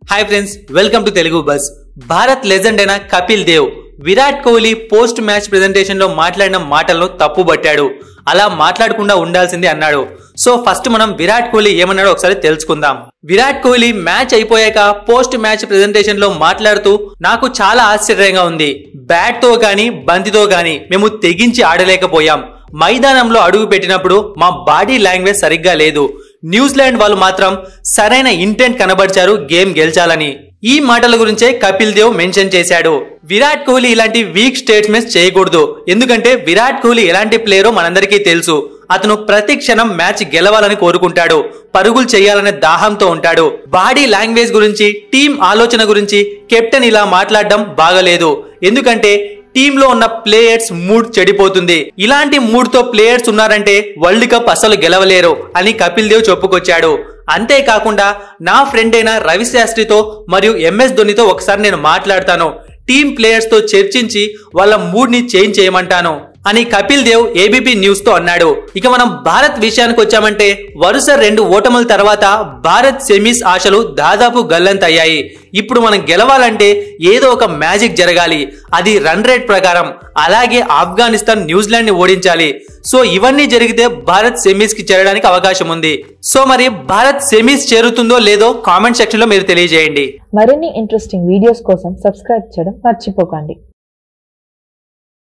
hi friends welcome to Telugu buzz Bharat legend అయిన Kapil Dev Virat Kohli post match presentation లో మాట్లాడిన మాటలను తప్పుబట్టాడు అలా మాట్లాడకుండా ఉండాల్సింది అన్నాడు సో ఫస్ట్ మనం విరాట్ కోహ్లీ ఏమన్నాడో ఒకసారి తెలుసుకుందాం విరాట్ కోహ్లీ మ్యాచ్ అయిపోయాక పోస్ట్ మ్యాచ్ ప్రెజెంటేషన్ లో మాట్లాడుతూ నాకు చాలా ఆశ్చర్యంగా ఉంది బ్యాట్ తో గాని బంతితో గాని మేము తెగించి ఆడలేకపోయాం మైదానంలో అడుగు పెట్టినప్పుడు మా బాడీ లాంగ్వేజ్ సరిగ్గా లేదు న్యూజిలాండ్ వాళ్ళు మాత్రం సరైన ఇంటెంట్ కనబరిచారు గేమ్ గెలిచాలని ఈ మాటల గురించే కపిల్ దేవ్ మెన్షన్ చేశాడు విరాట్ కోహ్లీ ఇలాంటి వీక్ స్టేట్మెంట్స్ చేయకూడదు ఎందుకంటే విరాట్ కోహ్లీ ఎలాంటి ప్లేయరో మనందరికీ తెలుసు అతను ప్రతి క్షణం మ్యాచ్ గెలవాలని కోరుకుంటాడు పరుగులు చేయాలనే దాహంతో ఉంటాడు బాడీ లాంగ్వేజ్ గురించి టీం ఆలోచన గురించి కెప్టెన్ ఇలా మాట్లాడడం బాగలేదు ఎందుకంటే టీంలో ఉన్న ప్లేయర్స్ మూడ్ చెడిపోతుంది ఇలాంటి మూడ్ తో ప్లేయర్స్ ఉన్నారంటే వరల్డ్ కప్ అసలు గెలవలేరు అని కపిల్ దేవ్ చెప్పుకొచ్చాడు అంతేకాకుండా నా ఫ్రెండ్ అయిన రవి శాస్త్రితో మరియు ఎంఎస్ ధోనితో ఒకసారి నేను మాట్లాడతాను టీం ప్లేయర్స్ తో చర్చించి వాళ్ళ మూడ్ ని చేంజ్ చేయమంటాను అని కపిల్ దేవ్ ఏబీపీ న్యూస్ తో అన్నాడు ఇక మనం భారత్ విషయానికి వచ్చామంటే వరుస రెండు ఓటముల తర్వాత భారత్ సెమీస్ ఆశలు దాదాపు గల్లంతయ్యాయి ఇప్పుడు మనం గెలవాలంటే ఏదో ఒక మ్యాజిక్ జరగాలి అది రన్ రేట్ ప్రకారం అలాగే ఆఫ్ఘనిస్తాన్ న్యూజిలాండ్ ని ఓడించాలి సో ఇవన్నీ జరిగితే భారత్ సెమీస్ కి చేరడానికి అవకాశం ఉంది సో మరి భారత్ సెమీస్ చేరుతుందో లేదో కామెంట్ సెక్షన్ లో మీరు తెలియజేయండి మరిన్ని ఇంట్రెస్టింగ్ వీడియోస్ కోసం సబ్స్క్రైబ్ చేయడం మర్చిపోకండి